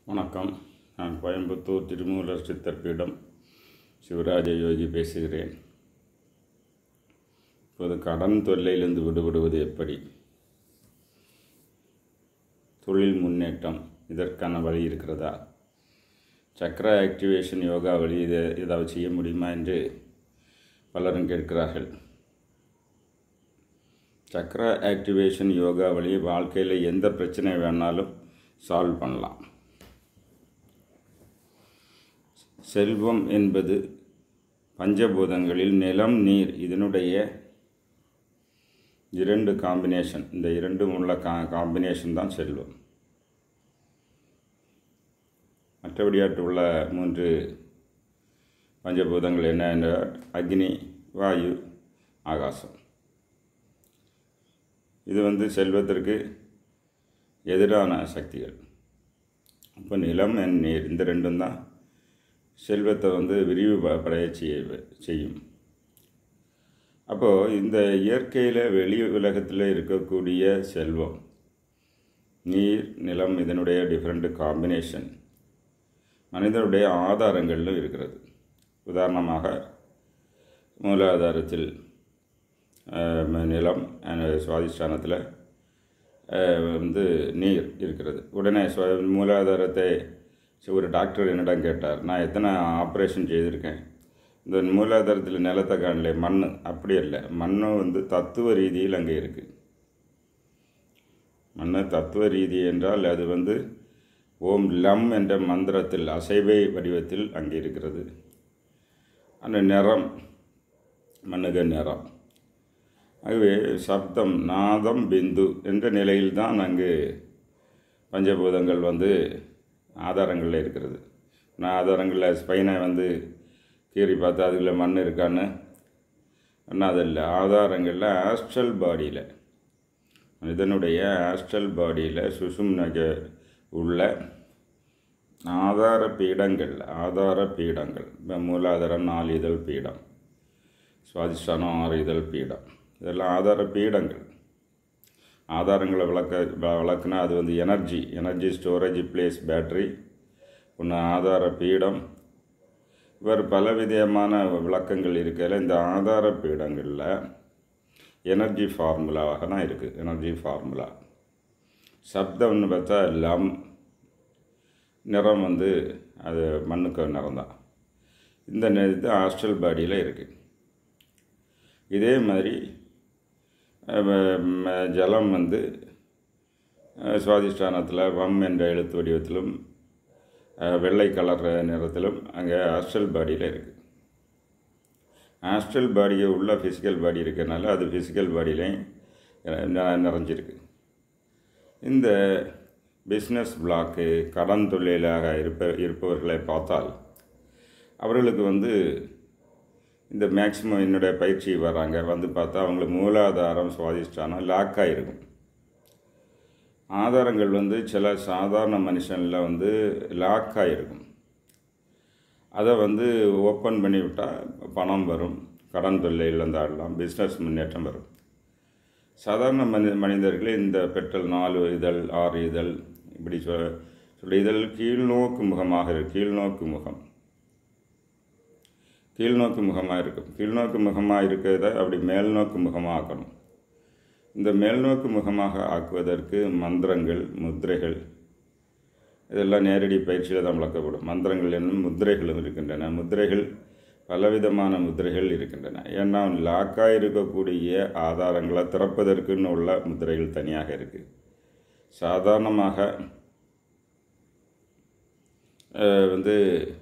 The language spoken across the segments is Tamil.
வணக்கம் நான் கோயம்புத்தூர் திருமூலர் சித்தர் பீடம் சிவராஜ யோகி பேசுகிறேன் இப்போது கடன் தொல்லையிலிருந்து விடுபடுவது எப்படி தொழில் முன்னேற்றம் இதற்கான வழி இருக்கிறதா சக்கர ஆக்டிவேஷன் யோகா வழி இதை ஏதாவது செய்ய முடியுமா என்று பலரும் கேட்கிறார்கள் சக்கர ஆக்டிவேஷன் யோகா வழி வாழ்க்கையில் எந்த பிரச்சனை வேணாலும் சால்வ் பண்ணலாம் செல்வம் என்பது பஞ்சபூதங்களில் நிலம் நீர் இதனுடைய இரண்டு காம்பினேஷன் இந்த இரண்டும் உள்ள கா காம்பினேஷன் தான் செல்வம் மற்றபடியாட்டு உள்ள மூன்று பஞ்சபூதங்கள் என்ன என்றால் அக்னி வாயு ஆகாசம் இது வந்து செல்வத்திற்கு எதிரான சக்திகள் அப்போ நிலம் and நீர் இந்த ரெண்டும் தான் செல்வத்தை வந்து விரிவுபடைய செய்ய செய்யும் அப்போது இந்த இயற்கையில் வெளி உலகத்தில் இருக்கக்கூடிய செல்வம் நீர் நிலம் இதனுடைய டிஃப்ரெண்ட் காம்பினேஷன் மனிதனுடைய ஆதாரங்களிலும் இருக்கிறது உதாரணமாக மூலாதாரத்தில் அஹ், நிலம் and சுவாதிஷ்டானத்தில் அஹ், வந்து நீர் இருக்கிறது உடனே சுவ- மூலாதாரத்தை சரி, ஒரு டாக்டர் என்னிடம் கேட்டார் நான் எத்தனை ஆப்ரேஷன் செய்திருக்கேன் இந்த மூலாதாரத்தில் நிலத்தை காணல மண் அப்படி இல்லை மண் வந்து தத்துவ ரீதியில் அங்கே இருக்குது மண் தத்துவ ரீதி என்றால் அது வந்து ஓம் லம் என்ற மந்திரத்தில் அசைவை வடிவத்தில் அங்கே இருக்கிறது அந்த நிறம் மண்ணுக நிறம் ஆகவே சப்தம் நாதம் பிந்து என்ற நிலையில்தான் அங்கு பஞ்சபூதங்கள் வந்து ஆதாரங்களில் இருக்கிறது நான் ஆதாரங்களில் ஸ்பைனை வந்து கீறி பார்த்தா அதுக்குள்ள மண் இருக்கான்னு ஆனால் அது இல்லை ஆதாரங்களில் ஆஸ்ட்ரல் பாடியில் மனிதனுடைய ஆஸ்ட்ரல் பாடியில் சுசும்னக உள்ள ஆதார பீடங்கள் ஆதார பீடங்கள் இப்ப மூலாதாரம் நாலு இதழ் பீடம் சுவாதிஷ்டானம் ஆறு இதழ் பீடம் இதெல்லாம் ஆதார பீடங்கள் ஆதாரங்களை விளக்க வ- விளக்குனா அது வந்து energy energy storage place battery ஒன்று ஆதார பீடம் இவர் பலவிதமான விளக்கங்கள் இருக்கையில் இந்த ஆதார பீடங்களில் எனர்ஜி ஃபார்முலாவாக தான் இருக்குது எனர்ஜி ஃபார்முலா சப்தம்னு பார்த்தா லம் நிறம் வந்து அது மண்ணுக்கு நிறம் தான் இந்த நெ- இது ஹாஸ்டல் பாடியில் இருக்குது இதே மாதிரி அஹ், ம- ஜலம் வந்து அஹ், சுவாதிஷ்டானத்தில் வம் என்ற எழுத்து வடிவத்திலும் அஹ், வெள்ளை கலர் நிறத்திலும் அங்கே ஹாஸ்டல் பாடியில் இருக்குது ஹாஸ்டல் பாடியை உள்ள ஃபிசிக்கல் பாடி இருக்கிறனால அது ஃபிசிக்கல் பாடியிலையும் நி- நிறைஞ்சிருக்கு இந்த பிஸ்னஸ் பிளாக்கு கடன் தொழிலாக இருப்ப இருப்பவர்களை பார்த்தால் அவர்களுக்கு வந்து இந்த மேக்சிமம் என்னுடைய பயிற்சி வராங்க வந்து பார்த்தா அவங்களுக்கு மூலாதாரம் சுவாதிஷ்டானம் லாக்காக இருக்கும் ஆதாரங்கள் வந்து சில சாதாரண மனுஷனில் வந்து லாக்காக இருக்கும் அதை வந்து ஓப்பன் பண்ணி விட்டால் பணம் வரும் கடன் தொல்லையிலேருந்து ஆடலாம் பிஸ்னஸ் முன்னேற்றம் வரும் சாதாரண மனி மனிதர்கள் இந்த பெற்றல் நாலு இதழ் ஆறு இதழ் இப்படி சொ சொல்லி இதழ் கீழ்நோக்கு முகமாக இருக்கு கீழ்நோக்கு முகம் கீழ்நோக்கு முகமாக இருக்கும் கீழ்நோக்கு முகமாக இருக்கிறத அப்படி மேல்நோக்கு முகமாக ஆக்கணும் இந்த மேல்நோக்கு முகமாக ஆக்குவதற்கு மந்திரங்கள் முத்திரைகள் இதெல்லாம் நேரடி பயிற்சியில் தான் விளக்கப்படும் மந்திரங்கள் என்னும் முத்திரைகளும் இருக்கின்றன முத்திரைகள் பலவிதமான முத்திரைகள் இருக்கின்றன ஏன்னா லாக்காக இருக்கக்கூடிய ஆதாரங்களை திறப்பதற்குன்னு உள்ள முத்திரைகள் தனியாக இருக்குது சாதாரணமாக அஹ், வந்து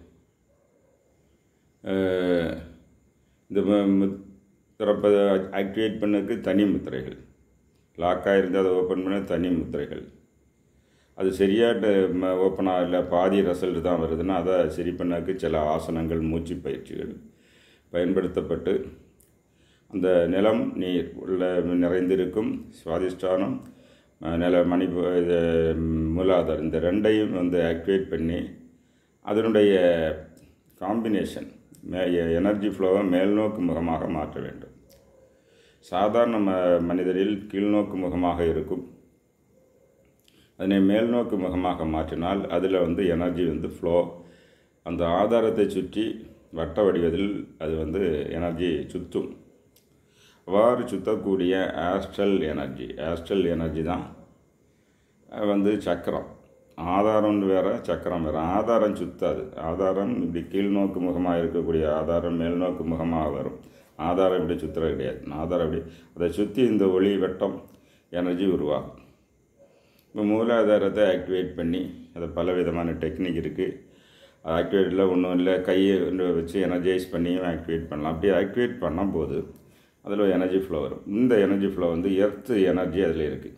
அஹ், இந்த மு- மு- திறப்பதை ஆக்டிவேட் பண்ணதுக்கு தனி முத்திரைகள் லாக்காக இருந்தால் அதை ஓப்பன் பண்ண தனி முத்திரைகள் அது சரியாட்டு ஓப்பன் ஆகல பாதி ரிசல்ட் தான் வருதுன்னா அதை சரி பண்ணக்கு சில ஆசனங்கள் மூச்சு பயிற்சிகள் பயன்படுத்தப்பட்டு அந்த நிலம் நீர் உள்ள நிறைந்திருக்கும் சுவாதிஷ்டானம் அஹ், நில மணி இது மூலாதாரம் இந்த ரெண்டையும் வந்து ஆக்டிவேட் பண்ணி அதனுடைய காம்பினேஷன் மே எனர்ஜி ஃப்ளோவை மேல்நோக்கு முகமாக மாற்ற வேண்டும் சாதாரண ம மனிதரில் கீழ்நோக்கு முகமாக இருக்கும் அதனை மேல்நோக்கு முகமாக மாற்றினால் அதில் வந்து எனர்ஜி வந்து ஃப்ளோ அந்த ஆதாரத்தை சுற்றி வட்ட வடிவத்தில் அது வந்து எனர்ஜி சுற்றும் அவ்வாறு சுற்றக்கூடிய ஆஸ்ட்ரல் எனர்ஜி ஆஸ்ட்ரல் எனர்ஜி தான் அது வந்து சக்கரம் ஆதாரம் வேற சக்கரம் வேற ஆதாரம் சுத்தாது ஆதாரம் இப்படி கீழ்நோக்கு முகமாக இருக்கக்கூடிய ஆதாரம் மேல்நோக்கு முகமாக வரும் ஆதாரம் இப்படி சுற்றுறது கிடையாது ஆதாரம் இப்படி அதை சுற்றி இந்த ஒளி வெட்டம் எனர்ஜி உருவாகும் இப்போ மூலாதாரத்தை ஆக்டிவேட் பண்ணி அது பல விதமான டெக்னிக் இருக்குது ஆக்டிவேட்டில் ஒன்றும் இல்லை கையை வச்சு எனர்ஜைஸ் பண்ணியும் ஆக்டிவேட் பண்ணலாம் அப்படி ஆக்டிவேட் பண்ணும்போது அதில் எனர்ஜி ஃப்ளோ வரும் இந்த எனர்ஜி ஃப்ளோ வந்து எர்த்து எனர்ஜி அதில் இருக்குது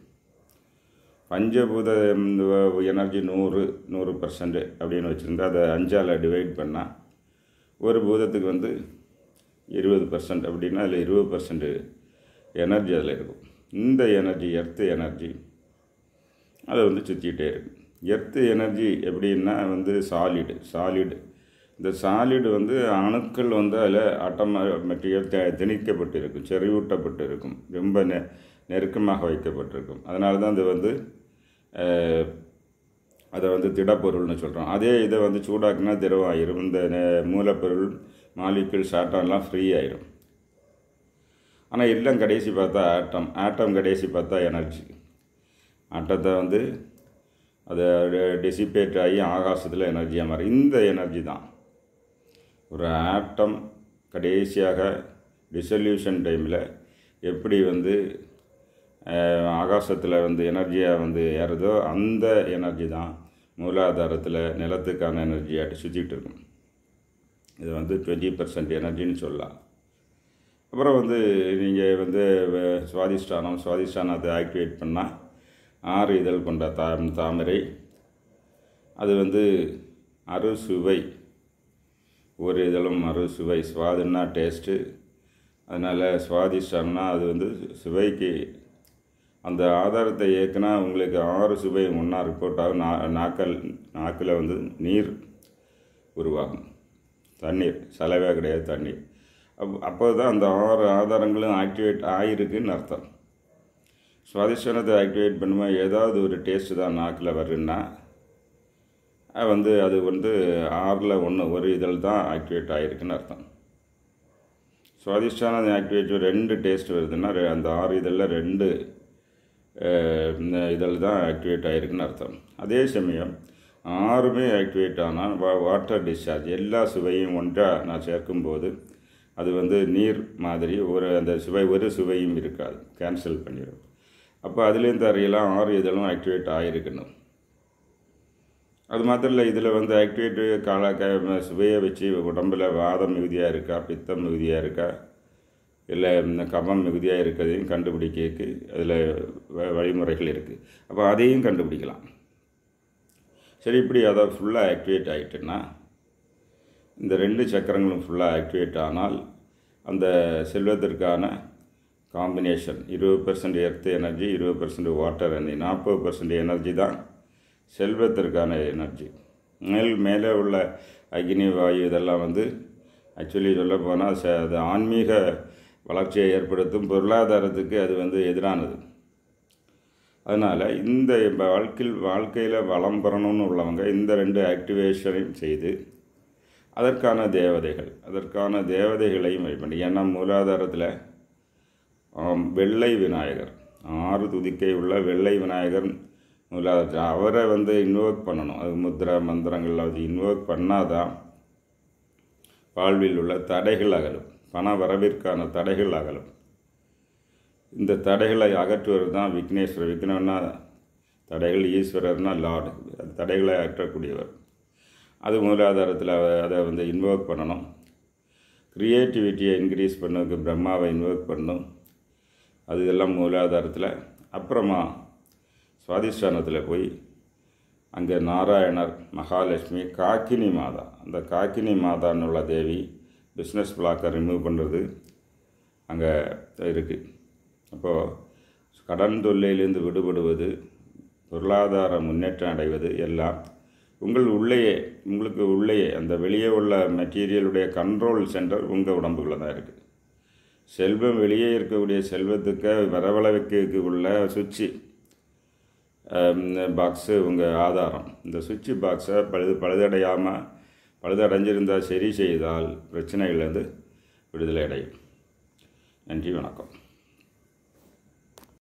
பஞ்சபூத எனர்ஜி நூறு நூறு பர்சன்ட் அப்படின்னு வச்சுருந்தா அதை அஞ்சால் டிவைட் பண்ணால் ஒரு பூதத்துக்கு வந்து இருபது பர்சன்ட் அப்படின்னா அதில் இருபது பர்சன்ட் எனர்ஜி அதில் இருக்கும் இந்த எனர்ஜி எர்த்து எனர்ஜி அதை வந்து சுற்றிக்கிட்டே இருக்கும் எர்த்து எனர்ஜி எப்படின்னா வந்து சாலிடு சாலிடு இந்த சாலிடு வந்து அணுக்கள் வந்து அதில் ஆட்டமா மெட்டீரியல் த திணிக்கப்பட்டு இருக்கும் செறிவூட்டப்பட்டு இருக்கும் ரொம்ப நெ நெருக்கமாக வைக்கப்பட்டிருக்கும் அதனால தான் அது வந்து அஹ், அதை வந்து திடப்பொருள்னு சொல்கிறோம் அதே இதை வந்து சூடாக்குனா திரவம் ஆயிரும் இந்த நெ- மூலப்பொருள் மாலிக்குள் சாட்டம்லாம் ஃப்ரீ ஆயிரும் ஆனால் இல்லம் கடைசி பார்த்தா ஆட்டம் ஆட்டம் கடைசி பார்த்தா எனர்ஜி ஆட்டத்தை வந்து அதை டெசிபேட் ஆகி ஆகாசத்தில் எனர்ஜியாக மாறும் இந்த எனர்ஜி தான் ஒரு ஆட்டம் கடைசியாக டிசல்யூஷன் டைமில் எப்படி வந்து ஆகாசத்தில் வந்து எனர்ஜியாக வந்து ஏறுதோ அந்த எனர்ஜி தான் மூலாதாரத்தில் நிலத்துக்கான எனர்ஜியாட்டு சுற்றிட்டு இருக்கும் இது வந்து டுவெண்ட்டி பர்சன்ட் எனர்ஜின்னு சொல்லலாம் அப்புறம் வந்து நீங்கள் வந்து வ- சுவாதிஷ்டானம் சுவாதிஷ்டானத்தை ஆக்டிவேட் பண்ணால் ஆறு இதழ் கொண்ட தா தாமரை அது வந்து அறுசுவை ஒரு இதழும் அறுசுவை சுவாதுன்னா டேஸ்ட்டு அதனால் சுவாதிஷ்டானம்னா அது வந்து சுவைக்கு அந்த ஆதாரத்தை ஏற்றுனா உங்களுக்கு ஆறு சுவை ஒன்றா ரிப்போர்ட் ஆகும் நா நாக்கல் நாக்கில் வந்து நீர் உருவாகும் தண்ணீர் சலவே கிடையாது தண்ணீர் அப் அப்போ தான் அந்த ஆறு ஆதாரங்களும் ஆக்டிவேட் ஆகிருக்குன்னு அர்த்தம் சுவாதிஷ்டானத்தை ஆக்டிவேட் பண்ணும்போது ஏதாவது ஒரு டேஸ்ட்டு தான் நாக்கில் வருதுன்னா அது வந்து அது வந்து ஆறில் ஒன்று ஒரு இதழ் தான் ஆக்டிவேட் ஆகிருக்குன்னு அர்த்தம் சுவாதிஷ்டானம் ஆக்டிவேட் ரெண்டு டேஸ்ட் வருதுன்னா ரெ- அந்த ஆறு இதழில் ரெண்டு அஹ், இந்த இதழ் தான் ஆக்டிவேட் ஆகிருக்குன்னு அர்த்தம் அதே சமயம் ஆறுமே ஆக்டிவேட் ஆனால் வா வாட்டர் டிஸ்சார்ஜ் எல்லா சுவையும் ஒன்றாக நான் சேர்க்கும்போது அது வந்து நீர் மாதிரி ஒரு அந்த சுவை ஒரு சுவையும் இருக்காது கேன்சல் பண்ணிடும் அப்போ அதுலேருந்து அறியலாம் ஆறு இதழும் ஆக்டிவேட் ஆகிருக்கணும் அது மாத்திரம் இல்லை இதில் வந்து ஆக்டிவேட் கால க சுவையை வச்சு உடம்புல வாதம் மிகுதியாக இருக்கா பித்தம் மிகுதியாக இருக்கா இல்லை இந்த கபம் மிகுதியாக இருக்கிறதையும் கண்டுபிடிக்கிறதுக்கு அதில் வ- வழிமுறைகள் இருக்குது அப்போ அதையும் கண்டுபிடிக்கலாம் சரி இப்படி அதை ஃபுல்லாக ஆக்டிவேட் ஆகிட்டுன்னா இந்த ரெண்டு சக்கரங்களும் ஃபுல்லாக ஆக்டிவேட் ஆனால் அந்த செல்வத்திற்கான காம்பினேஷன் இருபது பர்சன்ட் எர்த் எனர்ஜி இருபது பர்சன்ட் வாட்டர் எனர்ஜி நாற்பது பர்சன்ட் எனர்ஜி தான் செல்வத்திற்கான எனர்ஜி மேல் மேலே உள்ள அக்னி வாயு இதெல்லாம் வந்து ஆக்சுவலி சொல்ல போனால் அது ஆன்மீக வளர்ச்சியை ஏற்படுத்தும் பொருளாதாரத்துக்கு அது வந்து எதிரானது அதனால் இந்த வாழ்க்கையில் வாழ்க்கையில் வளம் பெறணும்னு உள்ளவங்க இந்த ரெண்டு ஆக்டிவேஷனையும் செய்து அதற்கான தேவதைகள் அதற்கான தேவதைகளையும் வழிபண்டு ஏன்னா மூலாதாரத்தில் ஆம், வெள்ளை விநாயகர் ஆறு துதிக்கை உள்ள வெள்ளை விநாயகர் மூலாதாரத்தில் அவரை வந்து இன்வோக் பண்ணணும் அது முத்ரா மந்திரங்கள் அது இன்வோக் பண்ணாதான் வாழ்வில் உள்ள தடைகள் அகலும் பண வரவிற்கான தடைகள் அகலும் இந்த தடைகளை அகற்றுவது தான் விக்னேஸ்வரர் விக்னம்னா தடைகள் ஈஸ்வரர்னா லார்டு அது தடைகளை அகற்றக்கூடியவர் அது மூலாதாரத்தில் அதை வந்து இன்வோக் பண்ணணும் க்ரியேட்டிவிட்டியை இன்க்ரீஸ் பண்ணதுக்கு பிரம்மாவை இன்வோக் பண்ணணும் அது எல்லாம் மூலாதாரத்தில் அப்புறமா சுவாதிஷ்டானத்தில் போய் அங்கே நாராயணர் மகாலட்சுமி காக்கினி மாதா அந்த காக்கினி மாதான்னு உள்ள தேவி பிஸ்னஸ் பிளாக்கை ரிமூவ் பண்ணுறது அங்கே இருக்குது அப்போது கடன் தொல்லையிலிருந்து விடுபடுவது பொருளாதார முன்னேற்றம் அடைவது எல்லாம் உங்கள் உள்ளேயே உங்களுக்கு உள்ளேயே அந்த வெளியே உள்ள மெட்டீரியலுடைய கண்ட்ரோல் சென்டர் உங்கள் உடம்புக்குள்ளே தான் இருக்குது செல்வம் வெளியே இருக்கக்கூடிய செல்வத்துக்கு வரவழைக்கு உள்ள சுவிட்சு பாக்ஸு உங்கள் ஆதாரம் இந்த சுவிட்ச் பாக்ஸை பழுது பழுதடையாமல் பழுதடைஞ்சிருந்தால் சரி செய்தால் பிரச்சனைகள்லேருந்து விடுதலை அடையும் நன்றி வணக்கம்